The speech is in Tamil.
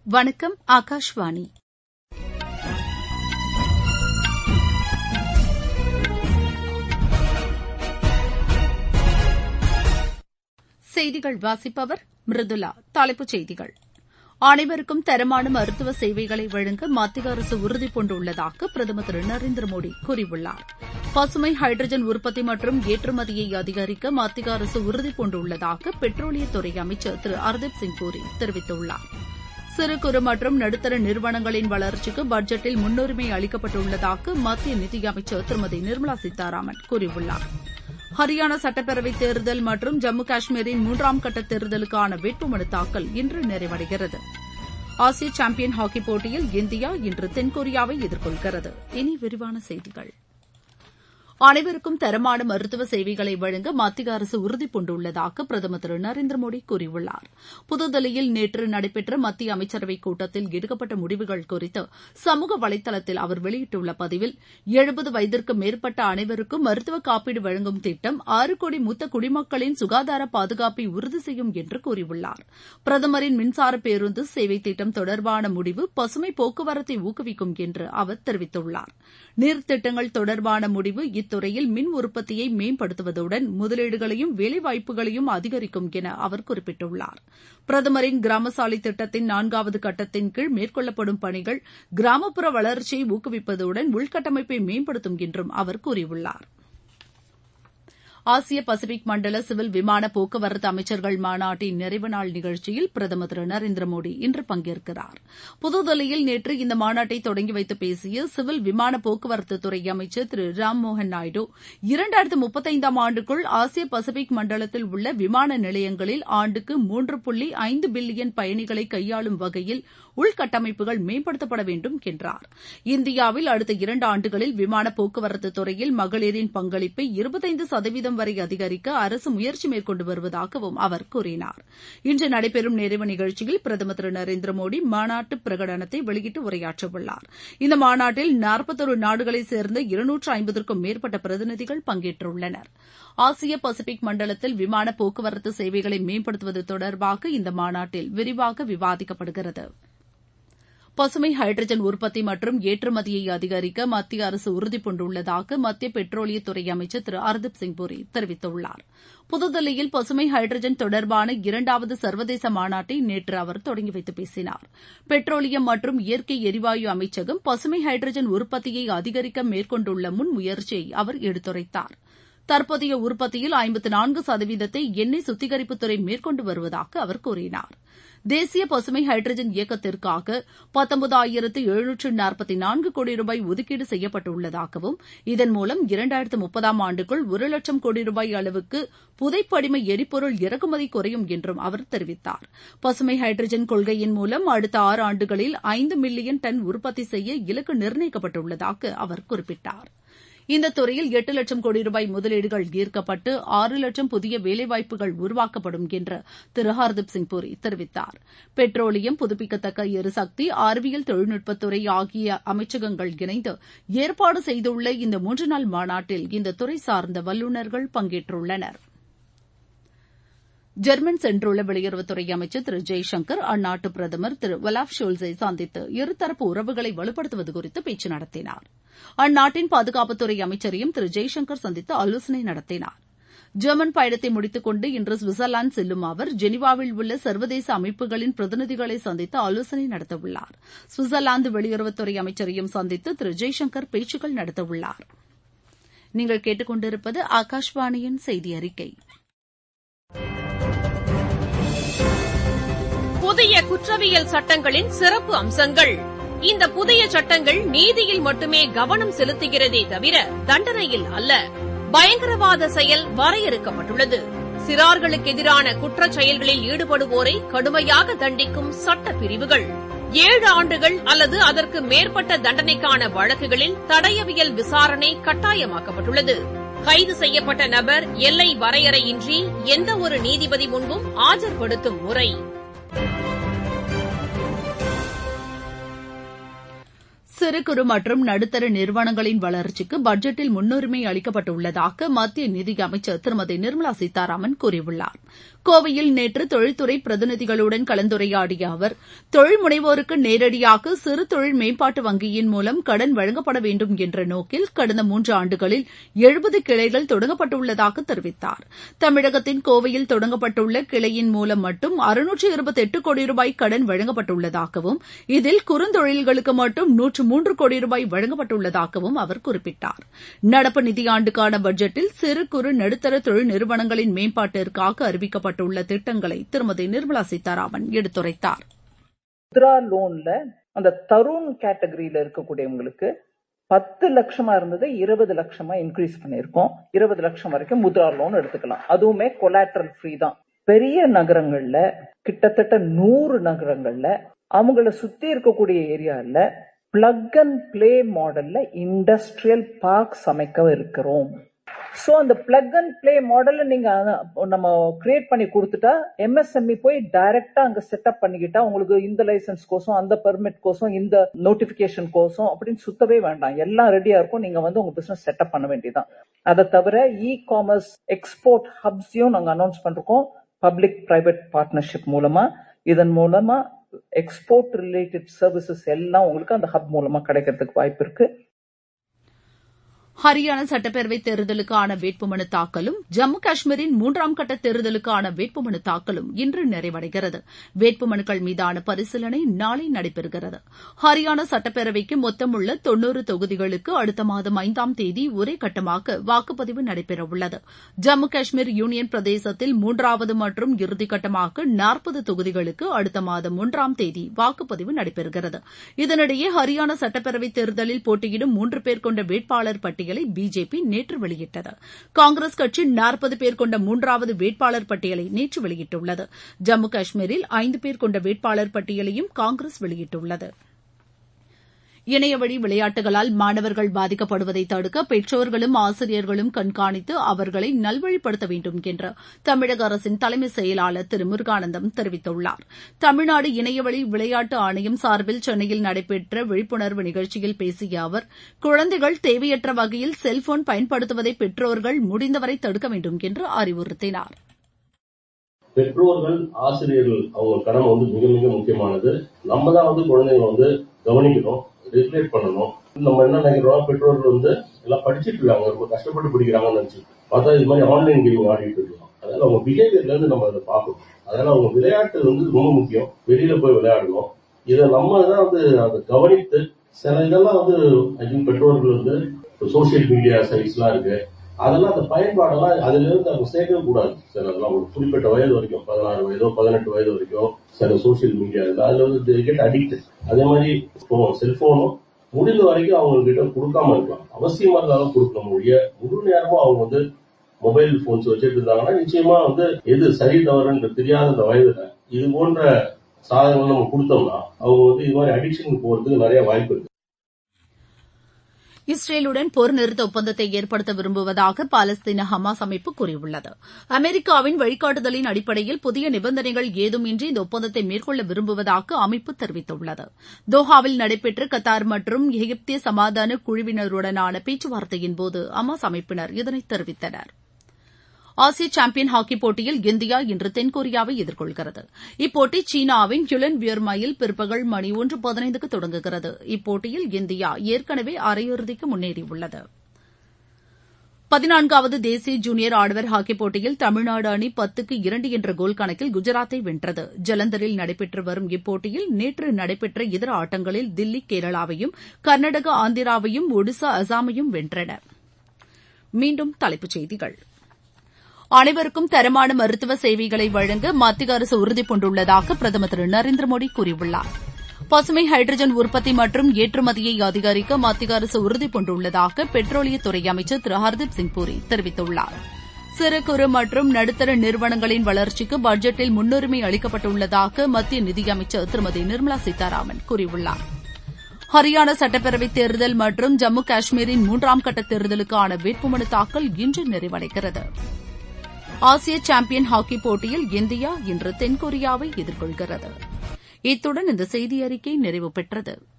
வணக்கம் ஆகாஷ்வாணி செய்திகள் வாசிப்பவர் மிருதுளா தலைப்புச் செய்திகள் அனைவருக்கும் தரமான மருத்துவ சேவைகளை வழங்க மத்திய அரசு உறுதிபூண்டுள்ளதாக பிரதமர் திரு நரேந்திர மோடி கூறியுள்ளார் பசுமை ஹைட்ரஜன் உற்பத்தி மற்றும் ஏற்றுமதியை அதிகரிக்க மத்திய அரசு உறுதிபூண்டுள்ளதாக பெட்ரோலியத்துறை அமைச்சர் திரு ஹர்தீப் சிங் பூரி தெரிவித்துள்ளார் சிறு குறு மற்றும் நடுத்தர நிறுவனங்களின் வளர்ச்சிக்கு பட்ஜெட்டில் முன்னுரிமை அளிக்கப்பட்டுள்ளதாக மத்திய நிதியமைச்சர் திருமதி நிர்மலா சீதாராமன் கூறியுள்ளார் ஹரியானா சட்டப்பேரவைத் தேர்தல் மற்றும் ஜம்மு காஷ்மீரின் மூன்றாம் கட்ட தேர்தலுக்கான வேட்புமனு தாக்கல் இன்று நிறைவடைகிறது ஆசிய சாம்பியன் ஹாக்கி போட்டியில் இந்தியா இன்று தென்கொரியாவை எதிர்கொள்கிறது இனி விரிவான செய்திகள் அனைவருக்கும் தரமான மருத்துவ சேவைகளை வழங்க மத்திய அரசு உறுதிபூண்டுள்ளதாக பிரதமர் திரு நரேந்திர மோடி கூறியுள்ளார் புதுதில்லியில் நேற்று நடைபெற்ற மத்திய அமைச்சரவைக் கூட்டத்தில் எடுக்கப்பட்ட முடிவுகள் குறித்து சமூக வலைதளத்தில் அவர் வெளியிட்டுள்ள பதிவில் எழுபது வயதிற்கு மேற்பட்ட அனைவருக்கும் மருத்துவ காப்பீடு வழங்கும் திட்டம் ஆறு கோடி மூத்த குடிமக்களின் சுகாதார பாதுகாப்பை உறுதி செய்யும் என்று கூறியுள்ளார் பிரதமரின் மின்சார பேருந்து சேவை திட்டம் தொடர்பான முடிவு பசுமை போக்குவரத்தை ஊக்குவிக்கும் என்று அவர் தெரிவித்துள்ளார் நீர்த்திட்டங்கள் தொடர்பான முடிவு இத்துறையில் மின் உற்பத்தியை மேம்படுத்துவதுடன் முதலீடுகளையும் வேலைவாய்ப்புகளையும் அதிகரிக்கும் என அவர் குறிப்பிட்டுள்ளார் பிரதமரின் கிராம சாலை திட்டத்தின் நான்காவது கட்டத்தின் கீழ் மேற்கொள்ளப்படும் பணிகள் கிராமப்புற வளர்ச்சியை ஊக்குவிப்பதுடன் உள்கட்டமைப்பை மேம்படுத்தும் என்றும் அவர் கூறியுள்ளார் ஆசிய பசிபிக் மண்டல சிவில் விமான போக்குவரத்து அமைச்சர்கள் மாநாட்டின் நிறைவு நாள் நிகழ்ச்சியில் பிரதமர் திரு நரேந்திர மோடி இன்று பங்கேற்கிறார் புதுதில்லியில் நேற்று இந்த மாநாட்டை தொடங்கி வைத்து பேசிய சிவில் விமான போக்குவரத்துத்துறை அமைச்சர் திரு ராம்மோகன் நாயுடு இரண்டாயிரத்து முப்பத்தைந்தாம் ஆண்டுக்குள் ஆசிய பசிபிக் மண்டலத்தில் உள்ள விமான நிலையங்களில் ஆண்டுக்கு மூன்று புள்ளி ஐந்து பில்லியன் பயணிகளை கையாளும் வகையில் உள்கட்டமைப்புகள் மேம்படுத்தப்பட வேண்டும் என்றார் இந்தியாவில் அடுத்த இரண்டு ஆண்டுகளில் விமான போக்குவரத்து துறையில் மகளிரின் பங்களிப்பை இருபத்தைந்து சதவீதம் வரை அதிகரிக்க அரசு முயற்சி மேற்கொண்டு வருவதாகவும் அவர் கூறினார் இன்று நடைபெறும் நிறைவு நிகழ்ச்சியில் பிரதமர் திரு நரேந்திர மோடி மாநாட்டு பிரகடனத்தை வெளியிட்டு உரையாற்றவுள்ளார் இந்த மாநாட்டில் நாற்பத்தொரு நாடுகளைச் சேர்ந்த இருநூற்று ஐம்பதற்கும் மேற்பட்ட பிரதிநிதிகள் பங்கேற்றுள்ளனர் ஆசிய பசிபிக் மண்டலத்தில் விமான போக்குவரத்து சேவைகளை மேம்படுத்துவது தொடர்பாக இந்த மாநாட்டில் விரிவாக விவாதிக்கப்படுகிறது பசுமை ஹைட்ரஜன் உற்பத்தி மற்றும் ஏற்றுமதியை அதிகரிக்க மத்திய அரசு உறுதிபூண்டுள்ளதாக மத்திய பெட்ரோலியத்துறை அமைச்சர் திரு ஹர்தீப் சிங் பூரி தெரிவித்துள்ளார் புதுதில்லியில் பசுமை ஹைட்ரஜன் தொடர்பான இரண்டாவது சர்வதேச மாநாட்டை நேற்று அவர் தொடங்கி வைத்து பேசினார் பெட்ரோலியம் மற்றும் இயற்கை எரிவாயு அமைச்சகம் பசுமை ஹைட்ரஜன் உற்பத்தியை அதிகரிக்க மேற்கொண்டுள்ள முன்முயற்சியை அவர் எடுத்துரைத்தார் தற்போதைய உற்பத்தியில் ஐம்பத்து நான்கு சதவீதத்தை எண்ணெய் சுத்திகரிப்புத்துறை மேற்கொண்டு வருவதாக அவர் கூறினார் தேசிய பசுமை ஹைட்ரஜன் இயக்கத்திற்காக பத்தொன்பதாயிரத்து எழுநூற்று நாற்பத்தி நான்கு கோடி ரூபாய் ஒதுக்கீடு செய்யப்பட்டுள்ளதாகவும் இதன் மூலம் இரண்டாயிரத்து முப்பதாம் ஆண்டுக்குள் ஒரு லட்சம் கோடி ரூபாய் அளவுக்கு புதைப்படிம எரிபொருள் இறக்குமதி குறையும் என்றும் அவர் தெரிவித்தார் பசுமை ஹைட்ரஜன் கொள்கையின் மூலம் அடுத்த ஆறு ஆண்டுகளில் ஐந்து மில்லியன் டன் உற்பத்தி செய்ய இலக்கு நிர்ணயிக்கப்பட்டுள்ளதாக அவர் குறிப்பிட்டார் இந்த துறையில் எட்டு லட்சம் கோடி ரூபாய் முதலீடுகள் ஈர்க்கப்பட்டு ஆறு லட்சம் புதிய வேலைவாய்ப்புகள் உருவாக்கப்படும் என்று திரு ஹர்தீப் சிங் பூரி தெரிவித்தார் பெட்ரோலியம் புதுப்பிக்கத்தக்க எரிசக்தி அறிவியல் தொழில்நுட்பத்துறை ஆகிய அமைச்சகங்கள் இணைந்து ஏற்பாடு செய்துள்ள இந்த மூன்று நாள் மாநாட்டில் இந்த துறை சார்ந்த வல்லுநர்கள் பங்கேற்றுள்ளனர் ஜெர்மன் சென்றுள்ள வெளியுறவுத்துறை அமைச்சர் திரு ஜெய்சங்கர் அந்நாட்டு பிரதமர் திரு ஒலாஃப் ஷோல்ஸை சந்தித்து இருதரப்பு உறவுகளை வலுப்படுத்துவது குறித்து பேச்சு நடத்தினார் அந்நாட்டின் பாதுகாப்புத்துறை அமைச்சரையும் திரு ஜெய்சங்கர் சந்தித்து ஆலோசனை நடத்தினார் ஜெர்மன் பயணத்தை முடித்துக் கொண்டு இன்று சுவிட்சர்லாந்து செல்லும் அவர் ஜெனீவாவில் உள்ள சர்வதேச அமைப்புகளின் பிரதிநிதிகளை சந்தித்து ஆலோசனை நடத்தவுள்ளார் சுவிட்சர்லாந்து வெளியுறவுத்துறை அமைச்சரையும் சந்தித்து திரு ஜெய்சங்கர் பேச்சுக்கள் நடத்தவுள்ளார் நீங்கள் கேட்டுக்கொண்டிருப்பது ஆகாஷ்வாணியின் செய்தி அறிக்கை புதிய குற்றவியல் சட்டங்களின் சிறப்பு அம்சங்கள் இந்த புதிய சட்டங்கள் நீதியில் மட்டுமே கவனம் செலுத்துகிறதே தவிர தண்டனையில் அல்ல பயங்கரவாத செயல் வரையறுக்கப்பட்டுள்ளது சிறார்களுக்கு எதிரான குற்றச் செயல்களில் ஈடுபடுவோரை கடுமையாக தண்டிக்கும் சட்ட பிரிவுகள் ஏழு ஆண்டுகள் அல்லது அதற்கு மேற்பட்ட தண்டனைக்கான வழக்குகளில் தடயவியல் விசாரணை கட்டாயமாக்கப்பட்டுள்ளது கைது செய்யப்பட்ட நபர் எல்லை வரையறையின்றி எந்த ஒரு நீதிபதி முன்பும் ஆஜர்படுத்தும் முறை சிறு குறு மற்றும் நடுத்தர நிறுவனங்களின் வளர்ச்சிக்கு பட்ஜெட்டில் முன்னுரிமை அளிக்கப்பட்டுள்ளதாக மத்திய நிதியமைச்சர் திருமதி நிர்மலா சீதாராமன் கூறியுள்ளார் கோவையில் நேற்று தொழில்துறை பிரதிநிதிகளுடன் கலந்துரையாடிய அவர் தொழில் முனைவோருக்கு நேரடியாக சிறு தொழில் மேம்பாட்டு வங்கியின் மூலம் கடன் வழங்கப்பட வேண்டும் என்ற நோக்கில் கடந்த மூன்று ஆண்டுகளில் எழுபது கிளைகள் தொடங்கப்பட்டுள்ளதாக தெரிவித்தார் தமிழகத்தின் கோவையில் தொடங்கப்பட்டுள்ள கிளையின் மூலம் மட்டும் அறுநூற்று இருபத்தி எட்டு கோடி ரூபாய் கடன் வழங்கப்பட்டுள்ளதாகவும் இதில் குறுந்தொழில்களுக்கு மட்டும் நூற்று மூன்று கோடி ரூபாய் வழங்கப்பட்டுள்ளதாகவும் அவர் குறிப்பிட்டார் நடப்பு நிதியாண்டுக்கான பட்ஜெட்டில் சிறு குறு நடுத்தர தொழில் நிறுவனங்களின் மேம்பாட்டிற்காக அறிவிக்கப்பட்டுள்ள திட்டங்களை திருமதி நிர்மலா சீதாராமன் எடுத்துரைத்தார் முத்ரா லோன்ல அந்த தருண் கேட்டகரியில இருக்கக்கூடியவங்களுக்கு பத்து லட்சமா இருந்தது இருபது லட்சமா இன்க்ரீஸ் பண்ணிருக்கோம் இருபது லட்சம் வரைக்கும் முத்ரா லோன் எடுத்துக்கலாம் அதுவுமே கொலாட்ரல் ஃப்ரீ தான் பெரிய நகரங்கள்ல கிட்டத்தட்ட நூறு நகரங்கள்ல அவங்கள சுத்தி இருக்கக்கூடிய ஏரியால பிளக் அண்ட் பிளே மாடல்ல இண்டஸ்ட்ரியல் பார்க் அமைக்க இருக்கிறோம் ஸோ அந்த பிளக் அண்ட் பிளே மாடல்ல நீங்க நம்ம கிரியேட் பண்ணி கொடுத்துட்டா எம்எஸ்எம்இ போய் டைரக்டா அங்க செட்டப் பண்ணிக்கிட்டா உங்களுக்கு இந்த லைசன்ஸ் கோசம் அந்த பெர்மிட் கோசம் இந்த நோட்டிபிகேஷன் கோசம் அப்படின்னு சுத்தவே வேண்டாம் எல்லாம் ரெடியா இருக்கும் நீங்க வந்து உங்க பிசினஸ் செட்டப் பண்ண வேண்டியதான் அதை தவிர இ காமர்ஸ் எக்ஸ்போர்ட் ஹப்ஸையும் நாங்க அனௌன்ஸ் பண்றோம் பப்ளிக் பிரைவேட் பார்ட்னர்ஷிப் மூலமா இதன் மூலமா எக்ஸ்போர்ட் ரிலேட்டட் சர்வீசஸ் எல்லாம் உங்களுக்கு அந்த ஹப் மூலமா கிடைக்கிறதுக்கு வாய்ப்பு இருக்கு ஹரியானா சட்டப்பேரவை தேர்தலுக்கான வேட்புமனு தாக்கலும் ஜம்மு காஷ்மீரின் மூன்றாம் கட்ட தேர்தலுக்கான வேட்புமனு தாக்கலும் இன்று நிறைவடைகிறது வேட்புமனுக்கள் மீதான பரிசீலனை நாளை நடைபெறுகிறது ஹரியானா சட்டப்பேரவைக்கு மொத்தமுள்ள தொன்னூறு தொகுதிகளுக்கு அடுத்த மாதம் ஐந்தாம் தேதி ஒரே கட்டமாக வாக்குப்பதிவு நடைபெறவுள்ளது ஜம்மு காஷ்மீர் யூனியன் பிரதேசத்தில் மூன்றாவது மற்றும் இறுதிக்கட்டமாக நாற்பது தொகுதிகளுக்கு அடுத்த மாதம் ஒன்றாம் தேதி வாக்குப்பதிவு நடைபெறுகிறது இதனிடையே ஹரியானா சட்டப்பேரவை தேர்தலில் போட்டியிடும் மூன்று பேர் கொண்ட வேட்பாளர் பட்டியல் பட்டியலை பிஜேபி நேற்று வெளியிட்டது காங்கிரஸ் கட்சி நாற்பது பேர் கொண்ட மூன்றாவது வேட்பாளர் பட்டியலை நேற்று வெளியிட்டுள்ளது ஜம்மு காஷ்மீரில் ஐந்து பேர் கொண்ட வேட்பாளர் பட்டியலையும் காங்கிரஸ் வெளியிட்டுள்ளது இணையவழி விளையாட்டுகளால் மாணவர்கள் பாதிக்கப்படுவதை தடுக்க பெற்றோர்களும் ஆசிரியர்களும் கண்காணித்து அவர்களை நல்வழிப்படுத்த வேண்டும் என்று தமிழக அரசின் தலைமை செயலாளர் திரு முருகானந்தம் தெரிவித்துள்ளார் தமிழ்நாடு இணையவழி விளையாட்டு ஆணையம் சார்பில் சென்னையில் நடைபெற்ற விழிப்புணர்வு நிகழ்ச்சியில் பேசிய அவர் குழந்தைகள் தேவையற்ற வகையில் செல்போன் பயன்படுத்துவதை பெற்றோர்கள் முடிந்தவரை தடுக்க வேண்டும் என்று அறிவுறுத்தினார் பெற்றோர்கள் ஆசிரியர்கள் அவங்க கடமை வந்து மிக மிக முக்கியமானது நம்ம தான் வந்து குழந்தைங்களை வந்து கவனிக்கணும் ரெகுலேட் பண்ணணும் நம்ம என்ன நினைக்கிறோம் பெற்றோர்கள் வந்து எல்லாம் படிச்சுட்டு இருக்காங்க ரொம்ப கஷ்டப்பட்டு படிக்கிறாங்கன்னு நினைச்சு பார்த்தா இது மாதிரி ஆன்லைன் கேம் ஆடிட்டு இருக்கோம் அதனால அவங்க பிஹேவியர்ல இருந்து நம்ம அதை பார்க்கணும் அதனால அவங்க விளையாட்டு வந்து ரொம்ப முக்கியம் வெளியில போய் விளையாடணும் இதை நம்ம தான் வந்து அதை கவனித்து சில இதெல்லாம் வந்து ஐ திங்க் பெற்றோர்கள் வந்து சோசியல் மீடியா சைட்ஸ்லாம் இருக்கு அதெல்லாம் அந்த பயன்பாடெல்லாம் அதுல இருந்து அவங்க சேர்க்கவே கூடாது சிலதெல்லாம் ஒரு குறிப்பிட்ட வயது வரைக்கும் பதினாறு வயதோ பதினெட்டு வயது வரைக்கும் சில சோசியல் மீடியா அதுல வந்து கெட் அடிக்ட் அதே மாதிரி இப்போ செல்போனும் முடிந்த வரைக்கும் அவங்க கிட்ட கொடுக்காம இருக்கலாம் அவசியமா இருந்தாலும் கொடுக்க முடிய முழு நேரமும் அவங்க வந்து மொபைல் போன்ஸ் வச்சுட்டு இருந்தாங்கன்னா நிச்சயமா வந்து எது சரி தவறுன்ற தெரியாத அந்த வயதுல இது போன்ற சாதனங்கள் நம்ம கொடுத்தோம்னா அவங்க வந்து இது மாதிரி அடிக்ஷனுக்கு போறதுக்கு நிறைய வாய்ப்பு இருக்கு இஸ்ரேலுடன் போர் நிறுத்த ஒப்பந்தத்தை ஏற்படுத்த விரும்புவதாக பாலஸ்தீன ஹமாஸ் அமைப்பு கூறியுள்ளது அமெரிக்காவின் வழிகாட்டுதலின் அடிப்படையில் புதிய நிபந்தனைகள் ஏதுமின்றி இந்த ஒப்பந்தத்தை மேற்கொள்ள விரும்புவதாக அமைப்பு தெரிவித்துள்ளது தோஹாவில் நடைபெற்ற கத்தார் மற்றும் எகிப்திய சமாதான குழுவினருடனான பேச்சுவார்த்தையின்போது ஹமாஸ் அமைப்பினர் இதனை தெரிவித்தனர் ஆசிய சாம்பியன் ஹாக்கி போட்டியில் இந்தியா இன்று தென்கொரியாவை எதிர்கொள்கிறது இப்போட்டி சீனாவின் யுலன் வியர்மாயில் பிற்பகல் மணி ஒன்று பதினைந்துக்கு தொடங்குகிறது இப்போட்டியில் இந்தியா ஏற்கனவே அரையிறுதிக்கு முன்னேறியுள்ளது பதினான்காவது தேசிய ஜூனியர் ஆடவர் ஹாக்கிப் போட்டியில் தமிழ்நாடு அணி பத்துக்கு இரண்டு என்ற கோல் கணக்கில் குஜராத்தை வென்றது ஜலந்தரில் நடைபெற்று வரும் இப்போட்டியில் நேற்று நடைபெற்ற இதர ஆட்டங்களில் தில்லி கேரளாவையும் கர்நாடகா ஆந்திராவையும் ஒடிசா அசாமையும் வென்றன மீண்டும் தலைப்புச் செய்திகள் அனைவருக்கும் தரமான மருத்துவ சேவைகளை வழங்க மத்திய அரசு உறுதிபூண்டுள்ளதாக பிரதமர் திரு நரேந்திர மோடி கூறியுள்ளார் பசுமை ஹைட்ரஜன் உற்பத்தி மற்றும் ஏற்றுமதியை அதிகரிக்க மத்திய அரசு உறுதிபூண்டுள்ளதாக பெட்ரோலியத்துறை அமைச்சர் திரு ஹர்தீப் சிங் பூரி தெரிவித்துள்ளார் சிறு குறு மற்றும் நடுத்தர நிறுவனங்களின் வளர்ச்சிக்கு பட்ஜெட்டில் முன்னுரிமை அளிக்கப்பட்டுள்ளதாக மத்திய நிதியமைச்சர் திருமதி நிர்மலா சீதாராமன் கூறியுள்ளார் ஹரியானா சட்டப்பேரவைத் தேர்தல் மற்றும் ஜம்மு காஷ்மீரின் மூன்றாம் கட்ட தேர்தலுக்கான வேட்புமனு தாக்கல் இன்று நிறைவடைகிறது ஆசிய சாம்பியன் ஹாக்கி போட்டியில் இந்தியா இன்று தென்கொரியாவை எதிர்கொள்கிறது இத்துடன் இந்த செய்தி அறிக்கை நிறைவு பெற்றது